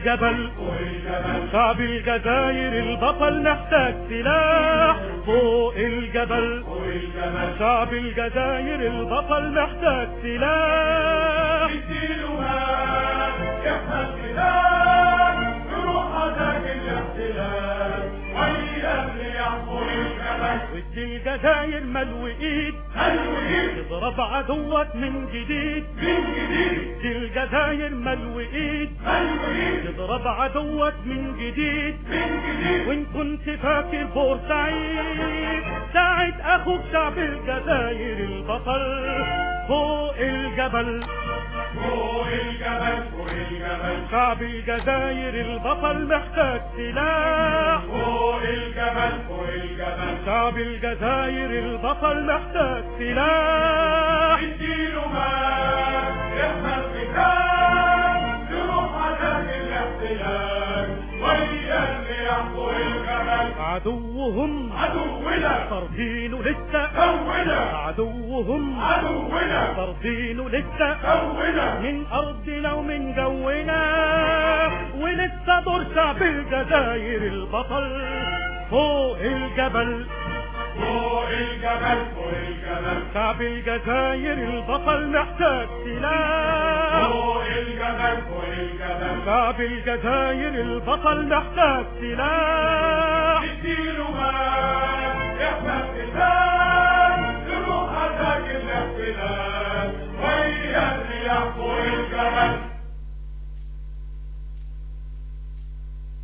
الجبل فوق الجبل شعب الجزائر البطل محتاج سلاح فوق الجبل فوق الجبل شعب الجزائر البطل محتاج سلاح اديله مال يحمل سلاح يروح هذاك الاحتلال ويا اللي يحفر الجبل ودي الجزائر ملو ايد هالوهيد تضرب عدوك من جديد من جديد دي الجزائر ملو ايد هالوهيد تضرب عدوك من جديد من جديد وان كنت فاكر بورسعيد ساعد اخوك شعب الجزائر البطل فوق الجبل فوق الجبل فوق الجبل شعب الجزائر البطل محتاج سلاح فوق الجبل فوق الجبل شعب الجزائر البطل محتاج سلاح اديله مال يحمل قتال يروح هذاك الاحتلال ويا اللي يحفر الجبل عدوهم عدونا طرفينه لسه كونا عدوهم عدونا طرفينه لسه كونا من أرضنا ومن جونا ولسه دور شعب الجزائر البطل فوق الجبل فوق الجبل فوق الجبل شعب الجزائر البطل محتاج سلاح فوق الجبل فوق الجبل شعب الجزائر البطل محتاج سلاح اديله مال يحمل قتال يروح هذاك الاحتلال ويا اللي يحفر الجبل